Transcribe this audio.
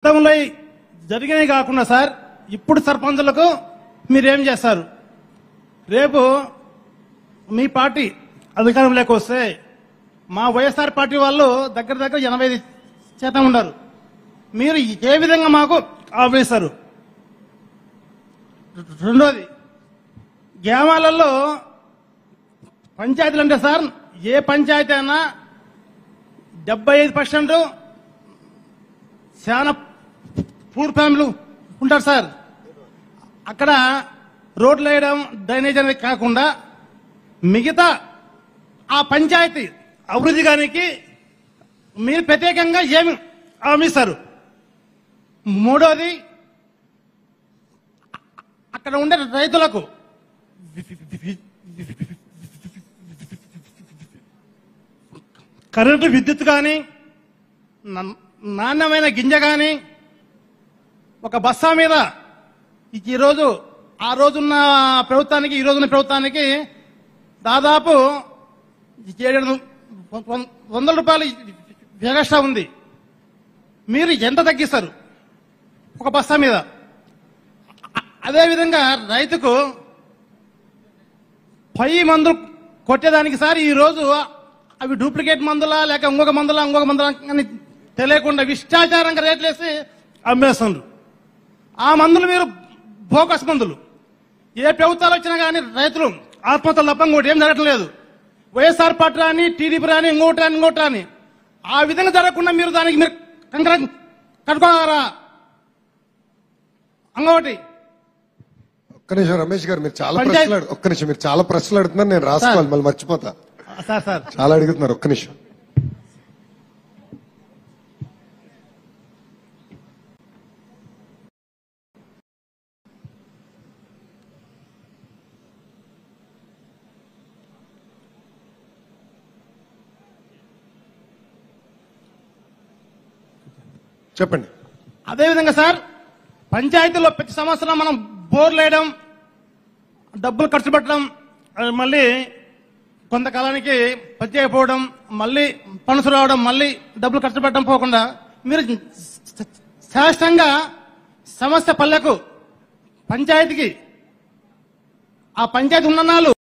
గతంలో జరిగినవి కాకుండా సార్ ఇప్పుడు సర్పంచులకు మీరేం చేస్తారు రేపు మీ పార్టీ అధికారంలోకి వస్తే మా వైఎస్ఆర్ పార్టీ వాళ్ళు దగ్గర దగ్గర ఎనభై శాతం ఉన్నారు మీరు ఏ విధంగా మాకు ఆపేస్తారు రెండోది గ్రామాలలో పంచాయతీలు అంటే సార్ ఏ పంచాయతీ అయినా డెబ్బై ఐదు పర్సెంట్ చాలా పూర్ ఫ్యామిలీ ఉంటారు సార్ అక్కడ రోడ్లు వేయడం డ్రైనేజ్ అనేది కాకుండా మిగతా ఆ పంచాయతీ అభివృద్ధి గానికి మీరు ప్రత్యేకంగా ఏమి హామీస్తారు మూడోది అక్కడ ఉండే రైతులకు కరెంటు విద్యుత్ కానీ న- నాణ్యమైన గింజ కానీ ఒక బస్సా మీద ఈరోజు ఆ రోజున్న ప్రభుత్వానికి ఈ రోజున్న ప్రభుత్వానికి దాదాపు ఏడు వందల రూపాయలు ఎగస్ట్రా ఉంది మీరు ఎంత తగ్గిస్తారు ఒక బస్తా మీద అ- అదేవిధంగా రైతుకు పై మందులు కొట్టేదానికి సార్ ఈ రోజు అవి డూప్లికేట్ మందులా లేక ఇంకొక మందులా ఇంకొక మందులా అని తెలియకుండా విష్టాచారంగా రేట్లు వేసి అమ్మేస్తున్నారు ఆ మందులు మీరు బోకస్ మందులు ఏ ప్రభుత్వాలు వచ్చినా కానీ రైతులు ఆత్మహత్యలు తప్ప ఇంకోటి ఏం జరగటం లేదు వైఎస్ఆర్ పార్టీ రాని టీడీపీ రాని ఇంకోటి రాని ఇంకోటి రాని ఆ విధంగా జరగకుండా మీరు దానికి మీరు కంకర కట్టుకోగలరా ఇంకొకటి ఒక్క నిమిషం రమేష్ గారు మీరు చాలా పంచాయత్- ప్రశ్నలు అడు- ఒక్క నిమిషం మీరు చాలా ప్రశ్నలు అడుగుతున్నారు నేను రాసుకోవాలి మళ్ళీ మర్చిపోతా సార్ సార్ చాలా అడుగుతున్నారు ఒక్క నిమిషం చెప్పండి అదేవిధంగా సార్ పంచాయతీలో ప్రతి సంవత్సరం మనం బోర్లు వేయడం డబ్బులు ఖర్చు పెట్టడం అది మళ్ళీ కొంతకాలానికి పని చేయకపోవడం మళ్ళీ పనుసు రావడం మళ్ళీ డబ్బులు ఖర్చు పెట్టడం పోకుండా మీరు శాస్త్రంగా సమస్య పల్లెకు పంచాయతీకి ఆ పంచాయతీ ఉన్ననాలు